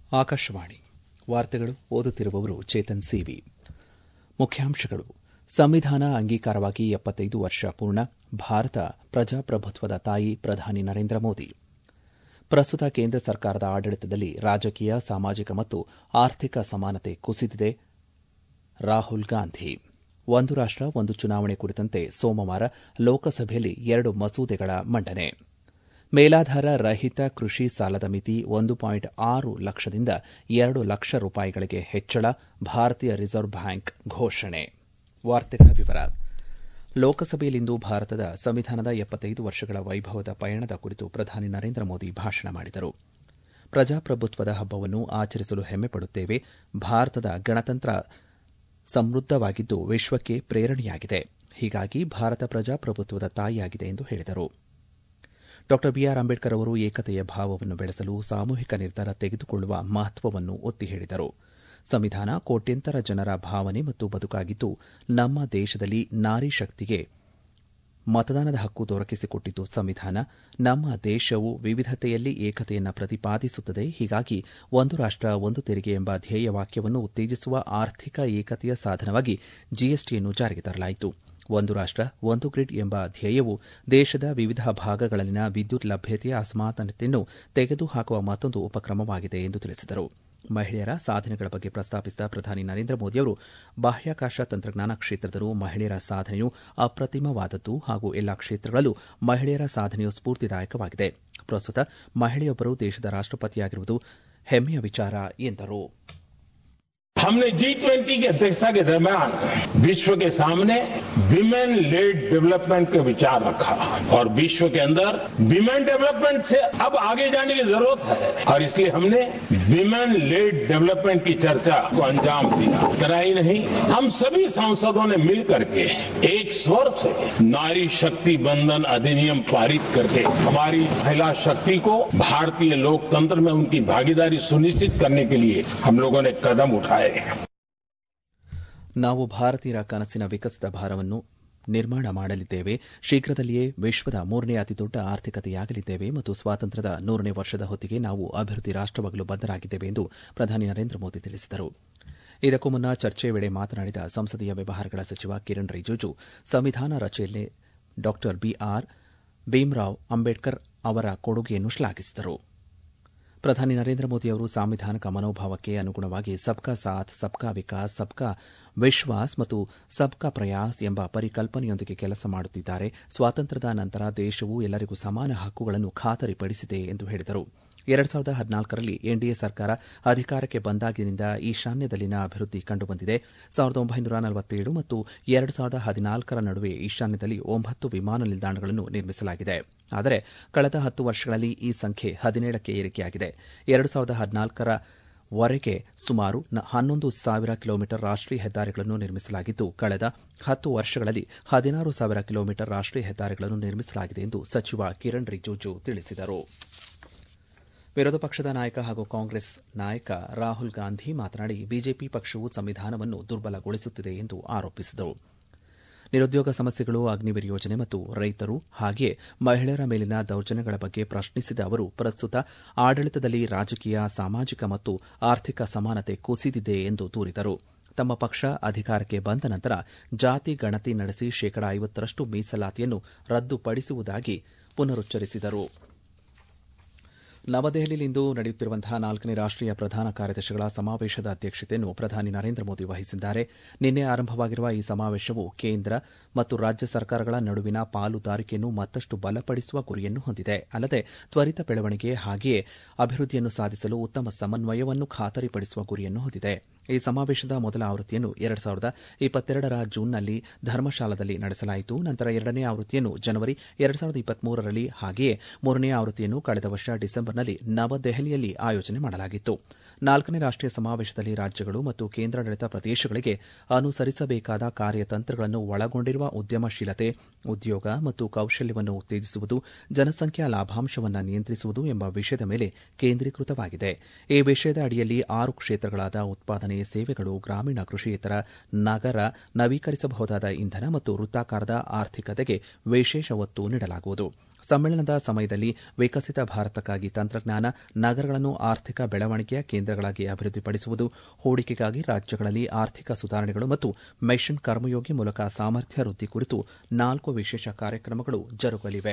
ಆಕಾಶವಾಣಿ ವಾರ್ತೆಗಳು ಓದುತ್ತಿರುವವರು ಚೇತನ್ ಸಿವಿ ಮುಖ್ಯಾಂಶಗಳು ಸಂವಿಧಾನ ಅಂಗೀಕಾರವಾಗಿ ಎಪ್ಪತ್ತೈದು ವರ್ಷ ಪೂರ್ಣ ಭಾರತ ಪ್ರಜಾಪ್ರಭುತ್ವದ ತಾಯಿ ಪ್ರಧಾನಿ ನರೇಂದ್ರ ಮೋದಿ ಪ್ರಸ್ತುತ ಕೇಂದ್ರ ಸರ್ಕಾರದ ಆಡಳಿತದಲ್ಲಿ ರಾಜಕೀಯ ಸಾಮಾಜಿಕ ಮತ್ತು ಆರ್ಥಿಕ ಸಮಾನತೆ ಕುಸಿದಿದೆ ರಾಹುಲ್ ಗಾಂಧಿ ಒಂದು ರಾಷ್ಟ ಒಂದು ಚುನಾವಣೆ ಕುರಿತಂತೆ ಸೋಮವಾರ ಲೋಕಸಭೆಯಲ್ಲಿ ಎರಡು ಮಸೂದೆಗಳ ಮಂಡನೆ ಮೇಲಾಧಾರ ರಹಿತ ಕೃಷಿ ಸಾಲದ ಮಿತಿ ಒಂದು ಪಾಯಿಂಟ್ ಆರು ಲಕ್ಷದಿಂದ ಎರಡು ಲಕ್ಷ ರೂಪಾಯಿಗಳಿಗೆ ಹೆಚ್ಚಳ ಭಾರತೀಯ ರಿಸರ್ವ್ ಬ್ಯಾಂಕ್ ಘೋಷಣೆ ವಾರ್ತೆಗಳ ವಿವರ ಲೋಕಸಭೆಯಲ್ಲಿಂದು ಭಾರತದ ಸಂವಿಧಾನದ ಎಪ್ಪತ್ತೈದು ವರ್ಷಗಳ ವೈಭವದ ಪಯಣದ ಕುರಿತು ಪ್ರಧಾನಿ ನರೇಂದ್ರ ಮೋದಿ ಭಾಷಣ ಮಾಡಿದರು ಪ್ರಜಾಪ್ರಭುತ್ವದ ಹಬ್ಬವನ್ನು ಆಚರಿಸಲು ಹೆಮ್ಮೆಪಡುತ್ತೇವೆ ಭಾರತದ ಗಣತಂತ್ರ ಸಮೃದ್ದವಾಗಿದ್ದು ವಿಶ್ವಕ್ಕೆ ಪ್ರೇರಣೆಯಾಗಿದೆ ಹೀಗಾಗಿ ಭಾರತ ಪ್ರಜಾಪ್ರಭುತ್ವದ ತಾಯಿಯಾಗಿದೆ ಎಂದು ಹೇಳಿದರು ಡಾ ಬಿಆರ್ ಅಂಬೇಡ್ಕರ್ ಅವರು ಏಕತೆಯ ಭಾವವನ್ನು ಬೆಳೆಸಲು ಸಾಮೂಹಿಕ ನಿರ್ಧಾರ ತೆಗೆದುಕೊಳ್ಳುವ ಮಹತ್ವವನ್ನು ಒತ್ತಿ ಹೇಳಿದರು ಸಂವಿಧಾನ ಕೋಟ್ಯಂತರ ಜನರ ಭಾವನೆ ಮತ್ತು ಬದುಕಾಗಿದ್ದು ನಮ್ಮ ದೇಶದಲ್ಲಿ ನಾರಿ ಶಕ್ತಿಗೆ ಮತದಾನದ ಹಕ್ಕು ದೊರಕಿಸಿಕೊಟ್ಟಿದ್ದು ಸಂವಿಧಾನ ನಮ್ಮ ದೇಶವು ವಿವಿಧತೆಯಲ್ಲಿ ಏಕತೆಯನ್ನು ಪ್ರತಿಪಾದಿಸುತ್ತದೆ ಹೀಗಾಗಿ ಒಂದು ರಾಷ್ಟ ಒಂದು ತೆರಿಗೆ ಎಂಬ ಧ್ಯೇಯವಾಕ್ಯವನ್ನು ಉತ್ತೇಜಿಸುವ ಆರ್ಥಿಕ ಏಕತೆಯ ಸಾಧನವಾಗಿ ಜಿಎಸ್ಟಿಯನ್ನು ಜಾರಿಗೆ ತರಲಾಯಿತು ಒಂದು ರಾಷ್ಟ ಒಂದು ಗ್ರಿಡ್ ಎಂಬ ಧ್ಯೇಯವು ದೇಶದ ವಿವಿಧ ಭಾಗಗಳಲ್ಲಿನ ವಿದ್ಯುತ್ ಲಭ್ಯತೆಯ ಅಸಮಾನತೆಯನ್ನು ತೆಗೆದುಹಾಕುವ ಮತ್ತೊಂದು ಉಪಕ್ರಮವಾಗಿದೆ ಎಂದು ತಿಳಿಸಿದರು ಮಹಿಳೆಯರ ಸಾಧನೆಗಳ ಬಗ್ಗೆ ಪ್ರಸ್ತಾಪಿಸಿದ ಪ್ರಧಾನಿ ನರೇಂದ್ರ ಮೋದಿಯವರು ಬಾಹ್ಯಾಕಾಶ ತಂತ್ರಜ್ಞಾನ ಕ್ಷೇತ್ರದಲ್ಲೂ ಮಹಿಳೆಯರ ಸಾಧನೆಯು ಅಪ್ರತಿಮವಾದದ್ದು ಹಾಗೂ ಎಲ್ಲಾ ಕ್ಷೇತ್ರಗಳಲ್ಲೂ ಮಹಿಳೆಯರ ಸಾಧನೆಯು ಸ್ಫೂರ್ತಿದಾಯಕವಾಗಿದೆ ಪ್ರಸ್ತುತ ಮಹಿಳೆಯೊಬ್ಬರು ದೇಶದ ರಾಷ್ಟಪತಿಯಾಗಿರುವುದು ಹೆಮ್ಮೆಯ ವಿಚಾರ ಎಂದರು हमने जी ट्वेंटी की अध्यक्षता के दरमियान विश्व के सामने विमेन लेड डेवलपमेंट का विचार रखा और विश्व के अंदर विमेन डेवलपमेंट से अब आगे जाने की जरूरत है और इसलिए हमने विमेन लेड डेवलपमेंट की चर्चा को अंजाम दिया इतना ही नहीं हम सभी सांसदों ने मिल करके एक स्वर से नारी शक्ति बंधन अधिनियम पारित करके हमारी महिला शक्ति को भारतीय लोकतंत्र में उनकी भागीदारी सुनिश्चित करने के लिए हम लोगों ने कदम उठाए ನಾವು ಭಾರತೀಯರ ಕನಸಿನ ವಿಕಸಿತ ಭಾರವನ್ನು ನಿರ್ಮಾಣ ಮಾಡಲಿದ್ದೇವೆ ಶೀಘ್ರದಲ್ಲಿಯೇ ವಿಶ್ವದ ಮೂರನೇ ಅತಿದೊಡ್ಡ ಆರ್ಥಿಕತೆಯಾಗಲಿದ್ದೇವೆ ಮತ್ತು ಸ್ವಾತಂತ್ರ್ಯದ ನೂರನೇ ವರ್ಷದ ಹೊತ್ತಿಗೆ ನಾವು ಅಭಿವೃದ್ಧಿ ರಾಷ್ಟವಾಗಲು ಬದ್ದರಾಗಿದ್ದೇವೆ ಎಂದು ಪ್ರಧಾನಿ ನರೇಂದ್ರ ಮೋದಿ ತಿಳಿಸಿದರು ಇದಕ್ಕೂ ಮುನ್ನ ಚರ್ಚೆಯ ವೇಳೆ ಮಾತನಾಡಿದ ಸಂಸದೀಯ ವ್ಯವಹಾರಗಳ ಸಚಿವ ಕಿರಣ್ ರಿಜಿಜು ಸಂವಿಧಾನ ರಚನೆಯಲ್ಲಿ ಡಾ ಬಿಆರ್ ಭೀಮ್ರಾವ್ ಅಂಬೇಡ್ಕರ್ ಅವರ ಕೊಡುಗೆಯನ್ನು ಶ್ಲಾಘಿಸಿದರು ಪ್ರಧಾನಿ ನರೇಂದ್ರ ಮೋದಿ ಅವರು ಸಾಂವಿಧಾನಿಕ ಮನೋಭಾವಕ್ಕೆ ಅನುಗುಣವಾಗಿ ಸಬ್ಕಾ ಸಾಥ್ ಸಬ್ಕಾ ವಿಕಾಸ್ ಸಬ್ಕಾ ವಿಶ್ವಾಸ್ ಮತ್ತು ಸಬ್ಕಾ ಪ್ರಯಾಸ್ ಎಂಬ ಪರಿಕಲ್ಪನೆಯೊಂದಿಗೆ ಕೆಲಸ ಮಾಡುತ್ತಿದ್ದಾರೆ ಸ್ವಾತಂತ್ರ್ಯದ ನಂತರ ದೇಶವು ಎಲ್ಲರಿಗೂ ಸಮಾನ ಹಕ್ಕುಗಳನ್ನು ಖಾತರಿಪಡಿಸಿದೆ ಎಂದು ಹೇಳಿದರು ಎರಡು ಸಾವಿರದ ಹದಿನಾಲ್ಕರಲ್ಲಿ ಎನ್ಡಿಎ ಸರ್ಕಾರ ಅಧಿಕಾರಕ್ಕೆ ಬಂದಾಗಿನಿಂದ ಈಶಾನ್ಯದಲ್ಲಿನ ಅಭಿವೃದ್ಧಿ ಕಂಡುಬಂದಿದೆ ಸಾವಿರದ ಒಂಬೈನೂರ ನಲವತ್ತೇಳು ಮತ್ತು ಎರಡು ಸಾವಿರದ ಹದಿನಾಲ್ಕರ ನಡುವೆ ಈಶಾನ್ಯದಲ್ಲಿ ಒಂಬತ್ತು ವಿಮಾನ ನಿಲ್ದಾಣಗಳನ್ನು ನಿರ್ಮಿಸಲಾಗಿದೆ ಆದರೆ ಕಳೆದ ಹತ್ತು ವರ್ಷಗಳಲ್ಲಿ ಈ ಸಂಖ್ಯೆ ಹದಿನೇಳಕ್ಕೆ ಏರಿಕೆಯಾಗಿದೆ ಎರಡು ಸಾವಿರದ ಹದಿನಾಲ್ಕರ ವರೆಗೆ ಸುಮಾರು ಹನ್ನೊಂದು ಸಾವಿರ ಕಿಲೋಮೀಟರ್ ರಾಷ್ಟೀಯ ಹೆದ್ದಾರಿಗಳನ್ನು ನಿರ್ಮಿಸಲಾಗಿದ್ದು ಕಳೆದ ಹತ್ತು ವರ್ಷಗಳಲ್ಲಿ ಹದಿನಾರು ಸಾವಿರ ಕಿಲೋಮೀಟರ್ ರಾಷ್ಟೀಯ ಹೆದ್ದಾರಿಗಳನ್ನು ನಿರ್ಮಿಸಲಾಗಿದೆ ಎಂದು ಸಚಿವ ಕಿರಣ್ ರಿಜಿಜು ತಿಳಿಸಿದರು ವಿರೋಧ ಪಕ್ಷದ ನಾಯಕ ಹಾಗೂ ಕಾಂಗ್ರೆಸ್ ನಾಯಕ ರಾಹುಲ್ ಗಾಂಧಿ ಮಾತನಾಡಿ ಬಿಜೆಪಿ ಪಕ್ಷವು ಸಂವಿಧಾನವನ್ನು ದುರ್ಬಲಗೊಳಿಸುತ್ತಿದೆ ಎಂದು ಆರೋಪಿಸಿದರು ನಿರುದ್ಯೋಗ ಸಮಸ್ಯೆಗಳು ಅಗ್ನಿವೀರ್ ಯೋಜನೆ ಮತ್ತು ರೈತರು ಹಾಗೆಯೇ ಮಹಿಳೆಯರ ಮೇಲಿನ ದೌರ್ಜನ್ಯಗಳ ಬಗ್ಗೆ ಪ್ರಶ್ನಿಸಿದ ಅವರು ಪ್ರಸ್ತುತ ಆಡಳಿತದಲ್ಲಿ ರಾಜಕೀಯ ಸಾಮಾಜಿಕ ಮತ್ತು ಆರ್ಥಿಕ ಸಮಾನತೆ ಕುಸಿದಿದೆ ಎಂದು ದೂರಿದರು ತಮ್ಮ ಪಕ್ಷ ಅಧಿಕಾರಕ್ಕೆ ಬಂದ ನಂತರ ಜಾತಿ ಗಣತಿ ನಡೆಸಿ ಶೇಕಡಾ ಐವತ್ತರಷ್ಟು ಮೀಸಲಾತಿಯನ್ನು ರದ್ದುಪಡಿಸುವುದಾಗಿ ಪುನರುಚ್ಚರಿಸಿದರು ನವದೆಹಲಿಯಲ್ಲಿಂದು ನಡೆಯುತ್ತಿರುವಂತಹ ನಾಲ್ಕನೇ ರಾಷ್ಟೀಯ ಪ್ರಧಾನ ಕಾರ್ಯದರ್ಶಿಗಳ ಸಮಾವೇಶದ ಅಧ್ಯಕ್ಷತೆಯನ್ನು ಪ್ರಧಾನಿ ನರೇಂದ್ರ ಮೋದಿ ವಹಿಸಿದ್ದಾರೆ ನಿನ್ನೆ ಆರಂಭವಾಗಿರುವ ಈ ಸಮಾವೇಶವು ಕೇಂದ್ರ ಮತ್ತು ರಾಜ್ಯ ಸರ್ಕಾರಗಳ ನಡುವಿನ ಪಾಲುದಾರಿಕೆಯನ್ನು ಮತ್ತಷ್ಟು ಬಲಪಡಿಸುವ ಗುರಿಯನ್ನು ಹೊಂದಿದೆ ಅಲ್ಲದೆ ತ್ವರಿತ ಬೆಳವಣಿಗೆ ಹಾಗೆಯೇ ಅಭಿವೃದ್ಧಿಯನ್ನು ಸಾಧಿಸಲು ಉತ್ತಮ ಸಮನ್ವಯವನ್ನು ಖಾತರಿಪಡಿಸುವ ಗುರಿಯನ್ನು ಹೊಂದಿದೆ ಈ ಸಮಾವೇಶದ ಮೊದಲ ಆವೃತ್ತಿಯನ್ನು ಎರಡು ಸಾವಿರದ ಇಪ್ಪತ್ತೆರಡರ ಜೂನ್ನಲ್ಲಿ ಧರ್ಮಶಾಲಾದಲ್ಲಿ ನಡೆಸಲಾಯಿತು ನಂತರ ಎರಡನೇ ಆವೃತ್ತಿಯನ್ನು ಜನವರಿ ಎರಡು ಸಾವಿರದ ಇಪ್ಪತ್ಮೂರರಲ್ಲಿ ಹಾಗೆಯೇ ಮೂರನೇ ಆವೃತ್ತಿಯನ್ನು ಕಳೆದ ವರ್ಷ ಡಿಸೆಂಬರ್ನಲ್ಲಿ ನವದೆಹಲಿಯಲ್ಲಿ ಆಯೋಜನೆ ಮಾಡಲಾಗಿತ್ತು ನಾಲ್ಕನೇ ರಾಷ್ಟೀಯ ಸಮಾವೇಶದಲ್ಲಿ ರಾಜ್ಯಗಳು ಮತ್ತು ಕೇಂದ್ರಾಡಳಿತ ಪ್ರದೇಶಗಳಿಗೆ ಅನುಸರಿಸಬೇಕಾದ ಕಾರ್ಯತಂತ್ರಗಳನ್ನು ಒಳಗೊಂಡಿರುವ ಉದ್ಯಮಶೀಲತೆ ಉದ್ಯೋಗ ಮತ್ತು ಕೌಶಲ್ಯವನ್ನು ಉತ್ತೇಜಿಸುವುದು ಜನಸಂಖ್ಯಾ ಲಾಭಾಂಶವನ್ನು ನಿಯಂತ್ರಿಸುವುದು ಎಂಬ ವಿಷಯದ ಮೇಲೆ ಕೇಂದ್ರೀಕೃತವಾಗಿದೆ ಈ ವಿಷಯದ ಅಡಿಯಲ್ಲಿ ಆರು ಕ್ಷೇತ್ರಗಳಾದ ಉತ್ಪಾದನೆ ಸೇವೆಗಳು ಗ್ರಾಮೀಣ ಕೃಷಿಯೇತರ ನಗರ ನವೀಕರಿಸಬಹುದಾದ ಇಂಧನ ಮತ್ತು ವೃತ್ತಾಕಾರದ ಆರ್ಥಿಕತೆಗೆ ವಿಶೇಷ ಒತ್ತು ನೀಡಲಾಗುವುದು ಸಮ್ಮೇಳನದ ಸಮಯದಲ್ಲಿ ವಿಕಸಿತ ಭಾರತಕ್ಕಾಗಿ ತಂತ್ರಜ್ಞಾನ ನಗರಗಳನ್ನು ಆರ್ಥಿಕ ಬೆಳವಣಿಗೆಯ ಕೇಂದ್ರಗಳಾಗಿ ಅಭಿವೃದ್ಧಿಪಡಿಸುವುದು ಹೂಡಿಕೆಗಾಗಿ ರಾಜ್ಯಗಳಲ್ಲಿ ಆರ್ಥಿಕ ಸುಧಾರಣೆಗಳು ಮತ್ತು ಮೆಷಿನ್ ಕರ್ಮಯೋಗಿ ಮೂಲಕ ಸಾಮರ್ಥ್ಯ ವೃದ್ಧಿ ಕುರಿತು ನಾಲ್ಕು ವಿಶೇಷ ಕಾರ್ಯಕ್ರಮಗಳು ಜರುಗಲಿವೆ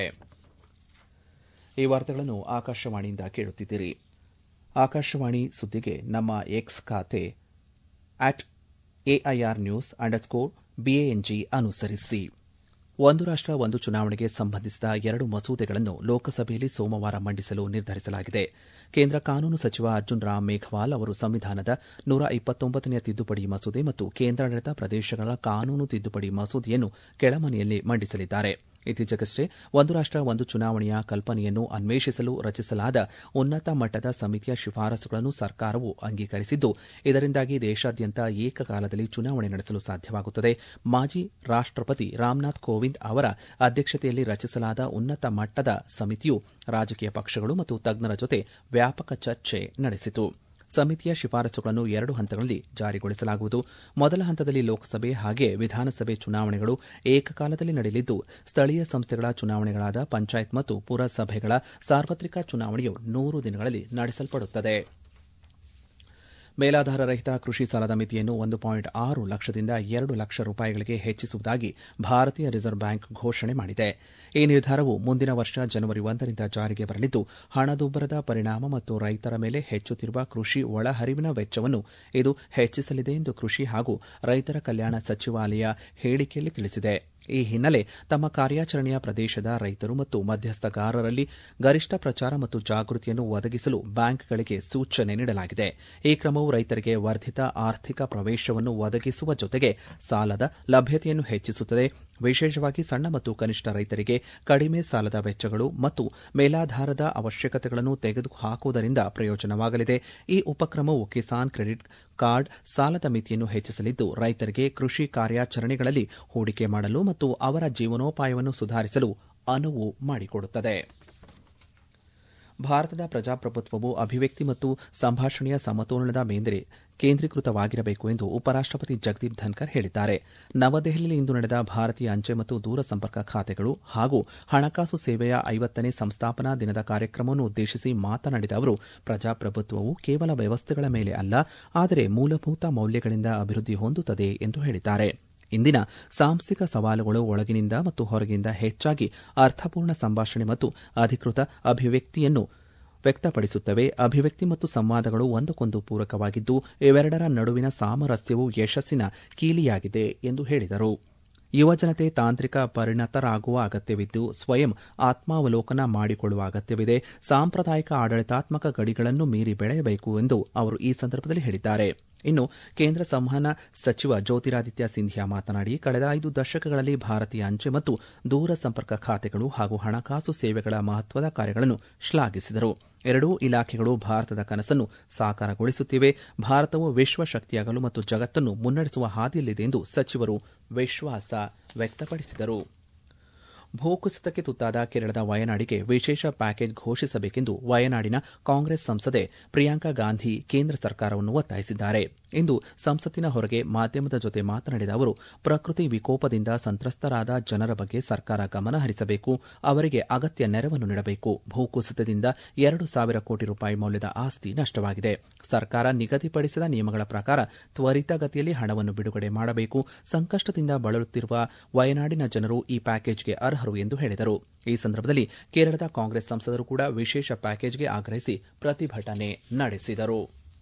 ಈ ವಾರ್ತೆಗಳನ್ನು ಆಕಾಶವಾಣಿಯಿಂದ ಕೇಳುತ್ತಿದ್ದೀರಿ ಆಕಾಶವಾಣಿ ಸುದ್ದಿಗೆ ನಮ್ಮ ಎಕ್ಸ್ ಖಾತೆ at AIR news underscore BANG ಅನುಸರಿಸಿ ಒಂದು ರಾಷ್ಟ ಒಂದು ಚುನಾವಣೆಗೆ ಸಂಬಂಧಿಸಿದ ಎರಡು ಮಸೂದೆಗಳನ್ನು ಲೋಕಸಭೆಯಲ್ಲಿ ಸೋಮವಾರ ಮಂಡಿಸಲು ನಿರ್ಧರಿಸಲಾಗಿದೆ ಕೇಂದ್ರ ಕಾನೂನು ಸಚಿವ ಅರ್ಜುನ್ ರಾಮ್ ಮೇಘವಾಲ್ ಅವರು ಸಂವಿಧಾನದ ನೂರ ಇಪ್ಪತ್ತೊಂಬತ್ತನೆಯ ತಿದ್ದುಪಡಿ ಮಸೂದೆ ಮತ್ತು ಕೇಂದ್ರಾಡಳಿತ ಪ್ರದೇಶಗಳ ಕಾನೂನು ತಿದ್ದುಪಡಿ ಮಸೂದೆಯನ್ನು ಕೆಳಮನೆಯಲ್ಲಿ ಮಂಡಿಸಲಿದ್ದಾರೆ ಇತ್ತೀಚೆಗಷ್ಟೇ ಒಂದು ರಾಷ್ಟ ಒಂದು ಚುನಾವಣೆಯ ಕಲ್ಪನೆಯನ್ನು ಅನ್ವೇಷಿಸಲು ರಚಿಸಲಾದ ಉನ್ನತ ಮಟ್ಟದ ಸಮಿತಿಯ ಶಿಫಾರಸುಗಳನ್ನು ಸರ್ಕಾರವು ಅಂಗೀಕರಿಸಿದ್ದು ಇದರಿಂದಾಗಿ ದೇಶಾದ್ಯಂತ ಏಕಕಾಲದಲ್ಲಿ ಚುನಾವಣೆ ನಡೆಸಲು ಸಾಧ್ಯವಾಗುತ್ತದೆ ಮಾಜಿ ರಾಷ್ಟಪತಿ ರಾಮನಾಥ್ ಕೋವಿಂದ್ ಅವರ ಅಧ್ಯಕ್ಷತೆಯಲ್ಲಿ ರಚಿಸಲಾದ ಉನ್ನತ ಮಟ್ಟದ ಸಮಿತಿಯು ರಾಜಕೀಯ ಪಕ್ಷಗಳು ಮತ್ತು ತಜ್ಞರ ಜೊತೆ ವ್ಯಾಪಕ ಚರ್ಚೆ ನಡೆಸಿತು ಸಮಿತಿಯ ಶಿಫಾರಸುಗಳನ್ನು ಎರಡು ಹಂತಗಳಲ್ಲಿ ಜಾರಿಗೊಳಿಸಲಾಗುವುದು ಮೊದಲ ಹಂತದಲ್ಲಿ ಲೋಕಸಭೆ ಹಾಗೆ ವಿಧಾನಸಭೆ ಚುನಾವಣೆಗಳು ಏಕಕಾಲದಲ್ಲಿ ನಡೆಯಲಿದ್ದು ಸ್ಥಳೀಯ ಸಂಸ್ಥೆಗಳ ಚುನಾವಣೆಗಳಾದ ಪಂಚಾಯತ್ ಮತ್ತು ಪುರಸಭೆಗಳ ಸಾರ್ವತ್ರಿಕ ಚುನಾವಣೆಯು ನೂರು ದಿನಗಳಲ್ಲಿ ನಡೆಸಲ್ಪಡುತ್ತದೆ ಮೇಲಾಧಾರ ರಹಿತ ಕೃಷಿ ಸಾಲದ ಮಿತಿಯನ್ನು ಒಂದು ಪಾಯಿಂಟ್ ಆರು ಲಕ್ಷದಿಂದ ಎರಡು ಲಕ್ಷ ರೂಪಾಯಿಗಳಿಗೆ ಹೆಚ್ಚಿಸುವುದಾಗಿ ಭಾರತೀಯ ರಿಸರ್ವ್ ಬ್ಯಾಂಕ್ ಘೋಷಣೆ ಮಾಡಿದೆ ಈ ನಿರ್ಧಾರವು ಮುಂದಿನ ವರ್ಷ ಜನವರಿ ಒಂದರಿಂದ ಜಾರಿಗೆ ಬರಲಿದ್ದು ಹಣದುಬ್ಬರದ ಪರಿಣಾಮ ಮತ್ತು ರೈತರ ಮೇಲೆ ಹೆಚ್ಚುತ್ತಿರುವ ಕೃಷಿ ಒಳಹರಿವಿನ ವೆಚ್ಚವನ್ನು ಇದು ಹೆಚ್ಚಿಸಲಿದೆ ಎಂದು ಕೃಷಿ ಹಾಗೂ ರೈತರ ಕಲ್ಯಾಣ ಸಚಿವಾಲಯ ಹೇಳಿಕೆಯಲ್ಲಿ ತಿಳಿಸಿದೆ ಈ ಹಿನ್ನೆಲೆ ತಮ್ಮ ಕಾರ್ಯಾಚರಣೆಯ ಪ್ರದೇಶದ ರೈತರು ಮತ್ತು ಮಧ್ಯಸ್ಥಗಾರರಲ್ಲಿ ಗರಿಷ್ಠ ಪ್ರಚಾರ ಮತ್ತು ಜಾಗೃತಿಯನ್ನು ಒದಗಿಸಲು ಬ್ಯಾಂಕ್ಗಳಿಗೆ ಸೂಚನೆ ನೀಡಲಾಗಿದೆ ಈ ಕ್ರಮವು ರೈತರಿಗೆ ವರ್ಧಿತ ಆರ್ಥಿಕ ಪ್ರವೇಶವನ್ನು ಒದಗಿಸುವ ಜೊತೆಗೆ ಸಾಲದ ಲಭ್ಯತೆಯನ್ನು ಹೆಚ್ಚಿಸುತ್ತದೆ ವಿಶೇಷವಾಗಿ ಸಣ್ಣ ಮತ್ತು ಕನಿಷ್ಠ ರೈತರಿಗೆ ಕಡಿಮೆ ಸಾಲದ ವೆಚ್ಚಗಳು ಮತ್ತು ಮೇಲಾಧಾರದ ಅವಶ್ಯಕತೆಗಳನ್ನು ತೆಗೆದುಹಾಕುವುದರಿಂದ ಪ್ರಯೋಜನವಾಗಲಿದೆ ಈ ಉಪಕ್ರಮವು ಕಿಸಾನ್ ಕ್ರೆಡಿಟ್ ಕಾರ್ಡ್ ಸಾಲದ ಮಿತಿಯನ್ನು ಹೆಚ್ಚಿಸಲಿದ್ದು ರೈತರಿಗೆ ಕೃಷಿ ಕಾರ್ಯಾಚರಣೆಗಳಲ್ಲಿ ಹೂಡಿಕೆ ಮಾಡಲು ಮತ್ತು ಅವರ ಜೀವನೋಪಾಯವನ್ನು ಸುಧಾರಿಸಲು ಅನುವು ಮಾಡಿಕೊಡುತ್ತದೆ ಭಾರತದ ಪ್ರಜಾಪ್ರಭುತ್ವವು ಅಭಿವ್ಯಕ್ತಿ ಮತ್ತು ಸಂಭಾಷಣೆಯ ಸಮತೋಲನದ ಮೇಂದ್ರೆ ಕೇಂದ್ರೀಕೃತವಾಗಿರಬೇಕು ಎಂದು ಉಪರಾಷ್ಟಪತಿ ಜಗದೀಪ್ ಧನ್ಕರ್ ಹೇಳಿದ್ದಾರೆ ನವದೆಹಲಿಯಲ್ಲಿ ಇಂದು ನಡೆದ ಭಾರತೀಯ ಅಂಚೆ ಮತ್ತು ದೂರಸಂಪರ್ಕ ಖಾತೆಗಳು ಹಾಗೂ ಹಣಕಾಸು ಸೇವೆಯ ಐವತ್ತನೇ ಸಂಸ್ಥಾಪನಾ ದಿನದ ಕಾರ್ಯಕ್ರಮವನ್ನು ಉದ್ದೇಶಿಸಿ ಮಾತನಾಡಿದ ಅವರು ಪ್ರಜಾಪ್ರಭುತ್ವವು ಕೇವಲ ವ್ಯವಸ್ಥೆಗಳ ಮೇಲೆ ಅಲ್ಲ ಆದರೆ ಮೂಲಭೂತ ಮೌಲ್ಯಗಳಿಂದ ಅಭಿವೃದ್ಧಿ ಹೊಂದುತ್ತದೆ ಎಂದು ಹೇಳಿದ್ದಾರೆ ಇಂದಿನ ಸಾಂಸ್ಥಿಕ ಸವಾಲುಗಳು ಒಳಗಿನಿಂದ ಮತ್ತು ಹೊರಗಿನಿಂದ ಹೆಚ್ಚಾಗಿ ಅರ್ಥಪೂರ್ಣ ಸಂಭಾಷಣೆ ಮತ್ತು ಅಧಿಕೃತ ಅಭಿವ್ಯಕ್ತಿಯನ್ನು ವ್ಯಕ್ತಪಡಿಸುತ್ತವೆ ಅಭಿವ್ಯಕ್ತಿ ಮತ್ತು ಸಂವಾದಗಳು ಒಂದಕ್ಕೊಂದು ಪೂರಕವಾಗಿದ್ದು ಇವೆರಡರ ನಡುವಿನ ಸಾಮರಸ್ಯವು ಯಶಸ್ಸಿನ ಕೀಲಿಯಾಗಿದೆ ಎಂದು ಹೇಳಿದರು ಯುವಜನತೆ ತಾಂತ್ರಿಕ ಪರಿಣತರಾಗುವ ಅಗತ್ಯವಿದ್ದು ಸ್ವಯಂ ಆತ್ಮಾವಲೋಕನ ಮಾಡಿಕೊಳ್ಳುವ ಅಗತ್ಯವಿದೆ ಸಾಂಪ್ರದಾಯಿಕ ಆಡಳಿತಾತ್ಮಕ ಗಡಿಗಳನ್ನು ಮೀರಿ ಬೆಳೆಯಬೇಕು ಎಂದು ಅವರು ಈ ಸಂದರ್ಭದಲ್ಲಿ ಹೇಳಿದ್ದಾರೆ ಇನ್ನು ಕೇಂದ್ರ ಸಂವಹನ ಸಚಿವ ಜ್ಯೋತಿರಾದಿತ್ಯ ಸಿಂಧಿಯಾ ಮಾತನಾಡಿ ಕಳೆದ ಐದು ದಶಕಗಳಲ್ಲಿ ಭಾರತೀಯ ಅಂಚೆ ಮತ್ತು ದೂರ ಸಂಪರ್ಕ ಖಾತೆಗಳು ಹಾಗೂ ಹಣಕಾಸು ಸೇವೆಗಳ ಮಹತ್ವದ ಕಾರ್ಯಗಳನ್ನು ಶ್ಲಾಘಿಸಿದರು ಎರಡೂ ಇಲಾಖೆಗಳು ಭಾರತದ ಕನಸನ್ನು ಸಾಕಾರಗೊಳಿಸುತ್ತಿವೆ ಭಾರತವು ವಿಶ್ವಶಕ್ತಿಯಾಗಲು ಮತ್ತು ಜಗತ್ತನ್ನು ಮುನ್ನಡೆಸುವ ಹಾದಿಯಲ್ಲಿದೆ ಎಂದು ಸಚಿವರು ವಿಶ್ವಾಸ ವ್ಯಕ್ತಪಡಿಸಿದರು ಭೂಕುಸಿತಕ್ಕೆ ತುತ್ತಾದ ಕೇರಳದ ವಯನಾಡಿಗೆ ವಿಶೇಷ ಪ್ಯಾಕೇಜ್ ಘೋಷಿಸಬೇಕೆಂದು ವಯನಾಡಿನ ಕಾಂಗ್ರೆಸ್ ಸಂಸದೆ ಪ್ರಿಯಾಂಕಾ ಗಾಂಧಿ ಕೇಂದ್ರ ಸರ್ಕಾರವನ್ನು ಒತ್ತಾಯಿಸಿದ್ದಾರೆ ಇಂದು ಸಂಸತ್ತಿನ ಹೊರಗೆ ಮಾಧ್ಯಮದ ಜೊತೆ ಮಾತನಾಡಿದ ಅವರು ಪ್ರಕೃತಿ ವಿಕೋಪದಿಂದ ಸಂತ್ರಸ್ತರಾದ ಜನರ ಬಗ್ಗೆ ಸರ್ಕಾರ ಗಮನ ಹರಿಸಬೇಕು ಅವರಿಗೆ ಅಗತ್ಯ ನೆರವನ್ನು ನೀಡಬೇಕು ಭೂಕುಸಿತದಿಂದ ಎರಡು ಸಾವಿರ ಕೋಟಿ ರೂಪಾಯಿ ಮೌಲ್ಯದ ಆಸ್ತಿ ನಷ್ಟವಾಗಿದೆ ಸರ್ಕಾರ ನಿಗದಿಪಡಿಸಿದ ನಿಯಮಗಳ ಪ್ರಕಾರ ತ್ವರಿತಗತಿಯಲ್ಲಿ ಹಣವನ್ನು ಬಿಡುಗಡೆ ಮಾಡಬೇಕು ಸಂಕಷ್ಟದಿಂದ ಬಳಲುತ್ತಿರುವ ವಯನಾಡಿನ ಜನರು ಈ ಪ್ಯಾಕೇಜ್ಗೆ ಅರ್ಹರು ಎಂದು ಹೇಳಿದರು ಈ ಸಂದರ್ಭದಲ್ಲಿ ಕೇರಳದ ಕಾಂಗ್ರೆಸ್ ಸಂಸದರು ಕೂಡ ವಿಶೇಷ ಪ್ಯಾಕೇಜ್ಗೆ ಆಗ್ರಹಿಸಿ ಪ್ರತಿಭಟನೆ ನಡೆಸಿದರು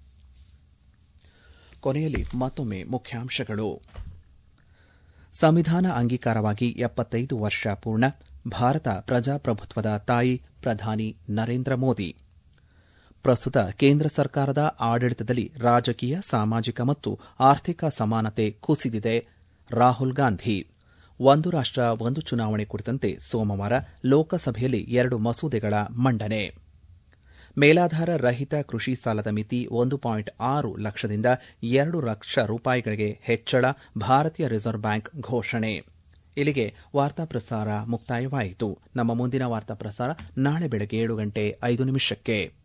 ಕೊನೆಯಲ್ಲಿ ಮತ್ತೊಮ್ಮೆ ಮುಖ್ಯಾಂಶಗಳು ಸಂವಿಧಾನ ಅಂಗೀಕಾರವಾಗಿ ಎಪ್ಪತ್ತೈದು ವರ್ಷ ಪೂರ್ಣ ಭಾರತ ಪ್ರಜಾಪ್ರಭುತ್ವದ ತಾಯಿ ಪ್ರಧಾನಿ ನರೇಂದ್ರ ಮೋದಿ ಪ್ರಸ್ತುತ ಕೇಂದ್ರ ಸರ್ಕಾರದ ಆಡಳಿತದಲ್ಲಿ ರಾಜಕೀಯ ಸಾಮಾಜಿಕ ಮತ್ತು ಆರ್ಥಿಕ ಸಮಾನತೆ ಕುಸಿದಿದೆ ರಾಹುಲ್ ಗಾಂಧಿ ಒಂದು ರಾಷ್ಟ ಒಂದು ಚುನಾವಣೆ ಕುರಿತಂತೆ ಸೋಮವಾರ ಲೋಕಸಭೆಯಲ್ಲಿ ಎರಡು ಮಸೂದೆಗಳ ಮಂಡನೆ ಮೇಲಾಧಾರ ರಹಿತ ಕೃಷಿ ಸಾಲದ ಮಿತಿ ಒಂದು ಪಾಯಿಂಟ್ ಆರು ಲಕ್ಷದಿಂದ ಎರಡು ಲಕ್ಷ ರೂಪಾಯಿಗಳಿಗೆ ಹೆಚ್ಚಳ ಭಾರತೀಯ ರಿಸರ್ವ್ ಬ್ಯಾಂಕ್ ಘೋಷಣೆ ಇಲ್ಲಿಗೆ ವಾರ್ತಾ ಪ್ರಸಾರ ಮುಕ್ತಾಯವಾಯಿತು ನಮ್ಮ ಮುಂದಿನ ವಾರ್ತಾ ಪ್ರಸಾರ ನಾಳೆ ಬೆಳಗ್ಗೆ ಏಳು ಗಂಟೆ ಐದು ನಿಮಿಷಕ್ಕೆ